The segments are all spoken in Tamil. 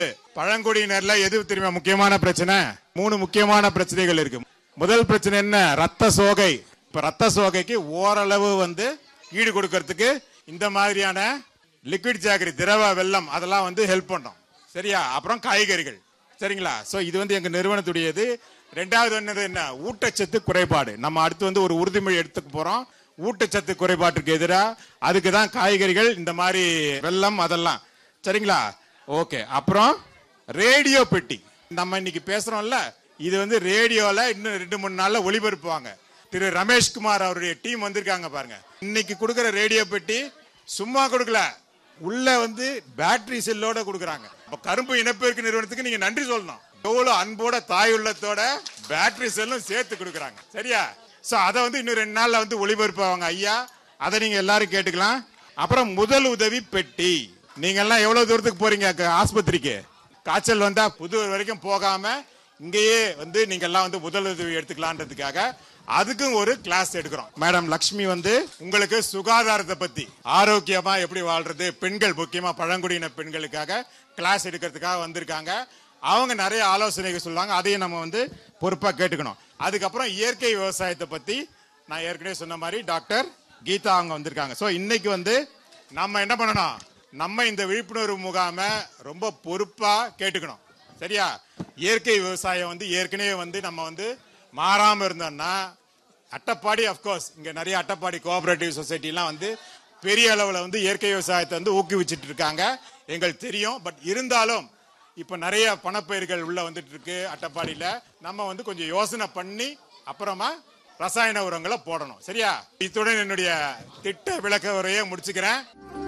பழங்குடியினர்ல எது தெரியுமா முக்கியமான பிரச்சனை மூணு முக்கியமான பிரச்சனைகள் இருக்கு முதல் பிரச்சனை என்ன ரத்த சோகை இப்ப ரத்த சோகைக்கு ஓரளவு வந்து ஈடு கொடுக்கறதுக்கு இந்த மாதிரியான லிக்விட் ஜாகரி திரவ வெள்ளம் அதெல்லாம் வந்து ஹெல்ப் பண்ணும் சரியா அப்புறம் காய்கறிகள் சரிங்களா சோ இது வந்து எங்க நிறுவனத்துடையது ரெண்டாவது என்னது என்ன ஊட்டச்சத்து குறைபாடு நம்ம அடுத்து வந்து ஒரு உறுதிமொழி எடுத்துக்க போறோம் ஊட்டச்சத்து குறைபாட்டுக்கு எதிராக அதுக்கு தான் காய்கறிகள் இந்த மாதிரி வெள்ளம் அதெல்லாம் சரிங்களா ஓகே அப்புறம் ரேடியோ பெட்டி நம்ம இன்னைக்கு பேசுறோம்ல இது வந்து ரேடியோல இன்னும் ரெண்டு மூணு நாள்ல ஒளிபரப்புவாங்க திரு ரமேஷ்குமார் அவருடைய டீம் வந்திருக்காங்க பாருங்க இன்னைக்கு கொடுக்கிற ரேடியோ பெட்டி சும்மா கொடுக்கல உள்ள வந்து பேட்டரி செல்லோட கொடுக்குறாங்க அப்ப கரும்பு இனப்பெருக்கு நிறுவனத்துக்கு நீங்க நன்றி சொல்லணும் எவ்வளவு அன்போட தாய் உள்ளத்தோட பேட்டரி செல்லும் சேர்த்து கொடுக்குறாங்க சரியா சோ அதை வந்து இன்னும் ரெண்டு நாள்ல வந்து ஒளிபரப்புவாங்க ஐயா அதை நீங்க எல்லாரும் கேட்டுக்கலாம் அப்புறம் முதல் உதவி பெட்டி நீங்க எல்லாம் எவ்வளவு தூரத்துக்கு போறீங்க க- ஆஸ்பத்திரிக்கு காய்ச்சல் வந்தா புதூர் வரைக்கும் போகாம இங்கேயே வந்து நீங்க எல்லாம் வந்து முதல் உதவி எடுத்துக்கலான்றதுக்காக அதுக்கும் ஒரு கிளாஸ் எடுக்கிறோம் மேடம் லக்ஷ்மி வந்து உங்களுக்கு சுகாதாரத்தை பத்தி ஆரோக்கியமா எப்படி வாழ்றது பெண்கள் முக்கியமா பழங்குடியின பெண்களுக்காக கிளாஸ் எடுக்கிறதுக்காக வந்திருக்காங்க அவங்க நிறைய ஆலோசனைகள் சொல்லுவாங்க அதையும் நம்ம வந்து பொறுப்பா கேட்டுக்கணும் அதுக்கப்புறம் இயற்கை விவசாயத்தை பத்தி நான் ஏற்கனவே சொன்ன மாதிரி டாக்டர் கீதா அவங்க வந்திருக்காங்க சோ இன்னைக்கு வந்து நம்ம என்ன பண்ணணும் நம்ம இந்த விழிப்புணர்வு முகாமை ரொம்ப பொறுப்பா கேட்டுக்கணும் சரியா இயற்கை விவசாயம் வந்து ஏற்கனவே வந்து நம்ம வந்து மாறாம இருந்தோம்னா அட்டப்பாடி அஃப்கோர்ஸ் இங்க நிறைய அட்டப்பாடி கோஆபரேட்டிவ் சொசைட்டிலாம் வந்து பெரிய அளவுல வந்து இயற்கை விவசாயத்தை வந்து ஊக்குவிச்சிட்டு இருக்காங்க எங்களுக்கு தெரியும் பட் இருந்தாலும் இப்ப நிறைய பணப்பயிர்கள் உள்ள வந்துட்டு இருக்கு அட்டப்பாடியில நம்ம வந்து கொஞ்சம் யோசனை பண்ணி அப்புறமா ரசாயன உரங்களை போடணும் சரியா இத்துடன் என்னுடைய திட்ட விளக்க உரையை முடிச்சுக்கிறேன்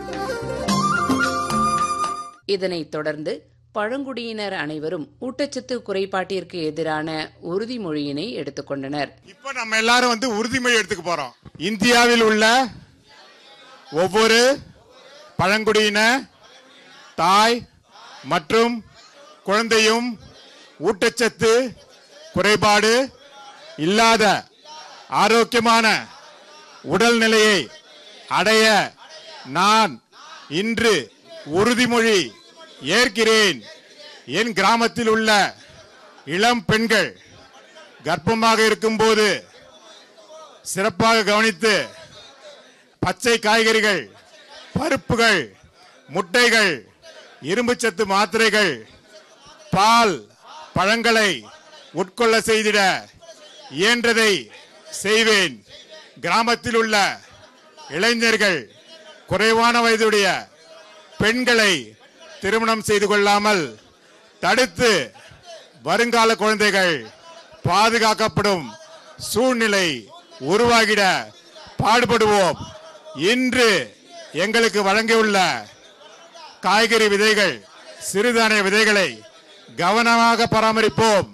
இதனைத் தொடர்ந்து பழங்குடியினர் அனைவரும் ஊட்டச்சத்து குறைபாட்டிற்கு எதிரான உறுதிமொழியினை எடுத்துக்கொண்டனர் இப்ப நம்ம எல்லாரும் வந்து உறுதிமொழி எடுத்துக்க போறோம் இந்தியாவில் உள்ள ஒவ்வொரு பழங்குடியின தாய் மற்றும் குழந்தையும் ஊட்டச்சத்து குறைபாடு இல்லாத ஆரோக்கியமான உடல்நிலையை அடைய நான் இன்று உறுதிமொழி ஏற்கிறேன் என் கிராமத்தில் உள்ள இளம் பெண்கள் கர்ப்பமாக இருக்கும்போது சிறப்பாக கவனித்து பச்சை காய்கறிகள் பருப்புகள் முட்டைகள் இரும்புச்சத்து மாத்திரைகள் பால் பழங்களை உட்கொள்ள செய்திட இயன்றதை செய்வேன் கிராமத்தில் உள்ள இளைஞர்கள் குறைவான வயதுடைய பெண்களை திருமணம் செய்து கொள்ளாமல் தடுத்து வருங்கால குழந்தைகள் பாதுகாக்கப்படும் சூழ்நிலை உருவாகிட பாடுபடுவோம் இன்று எங்களுக்கு வழங்கியுள்ள காய்கறி விதைகள் சிறுதானிய விதைகளை கவனமாக பராமரிப்போம்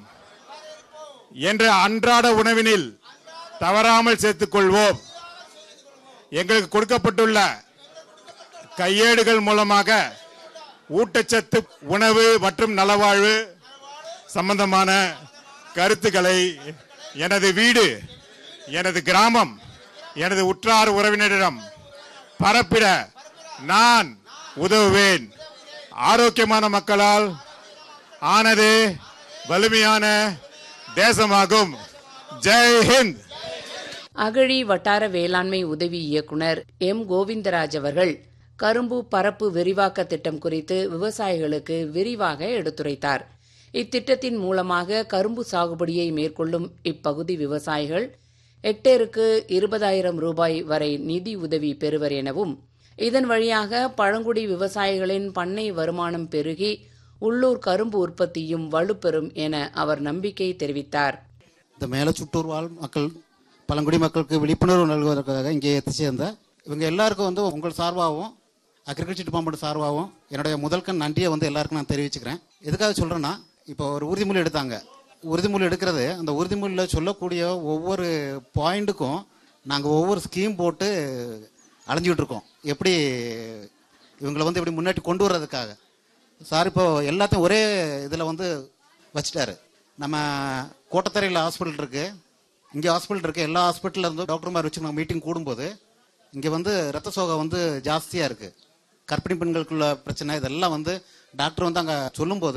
என்ற அன்றாட உணவினில் தவறாமல் சேர்த்துக் கொள்வோம் எங்களுக்கு கொடுக்கப்பட்டுள்ள கையேடுகள் மூலமாக ஊட்டச்சத்து உணவு மற்றும் நலவாழ்வு சம்பந்தமான கருத்துக்களை எனது வீடு எனது கிராமம் எனது உற்றார் உறவினரிடம் பரப்பிட நான் உதவுவேன் ஆரோக்கியமான மக்களால் ஆனது வலிமையான தேசமாகும் ஜெய் ஹிந்த் அகழி வட்டார வேளாண்மை உதவி இயக்குனர் எம் கோவிந்தராஜ் அவர்கள் கரும்பு பரப்பு விரிவாக்க திட்டம் குறித்து விவசாயிகளுக்கு விரிவாக எடுத்துரைத்தார் இத்திட்டத்தின் மூலமாக கரும்பு சாகுபடியை மேற்கொள்ளும் இப்பகுதி விவசாயிகள் ஹெக்டேருக்கு இருபதாயிரம் ரூபாய் வரை நிதி உதவி பெறுவர் எனவும் இதன் வழியாக பழங்குடி விவசாயிகளின் பண்ணை வருமானம் பெருகி உள்ளூர் கரும்பு உற்பத்தியும் வலுப்பெறும் என அவர் நம்பிக்கை தெரிவித்தார் இந்த மேலச்சுட்டூர் வாழ் மக்கள் பழங்குடி மக்களுக்கு விழிப்புணர்வு நல்குவதற்காக இங்கே எத்தி சேர்ந்த இவங்க எல்லாருக்கும் வந்து உங்கள் சார்பாகவும் அக்ரிகல்ச்சர் டிபார்ட்மெண்ட் சார்பாகவும் என்னுடைய முதல்கண் நன்றியை வந்து எல்லாருக்கும் நான் தெரிவிச்சுக்கிறேன் எதுக்காக சொல்கிறேன்னா இப்போ ஒரு உறுதிமொழி எடுத்தாங்க உறுதிமொழி எடுக்கிறது அந்த உறுதிமொழியில் சொல்லக்கூடிய ஒவ்வொரு பாயிண்ட்டுக்கும் நாங்கள் ஒவ்வொரு ஸ்கீம் போட்டு அலைஞ்சிக்கிட்டு இருக்கோம் எப்படி இவங்களை வந்து எப்படி முன்னாடி கொண்டு வர்றதுக்காக சார் இப்போ எல்லாத்தையும் ஒரே இதில் வந்து வச்சுட்டாரு நம்ம கோட்டத்தரையில் ஹாஸ்பிட்டல் இருக்கு இங்கே ஹாஸ்பிட்டல் இருக்கு எல்லா ஹாஸ்பிட்டலில் இருந்து டாக்டர்மார் வச்சு நாங்கள் மீட்டிங் கூடும்போது இங்கே வந்து ரத்த சோகை வந்து ஜாஸ்தியாக இருக்கு கர்ப்பிணி பெண்களுக்குள்ள பிரச்சனை இதெல்லாம் வந்து டாக்டர் வந்து அங்கே சொல்லும்போது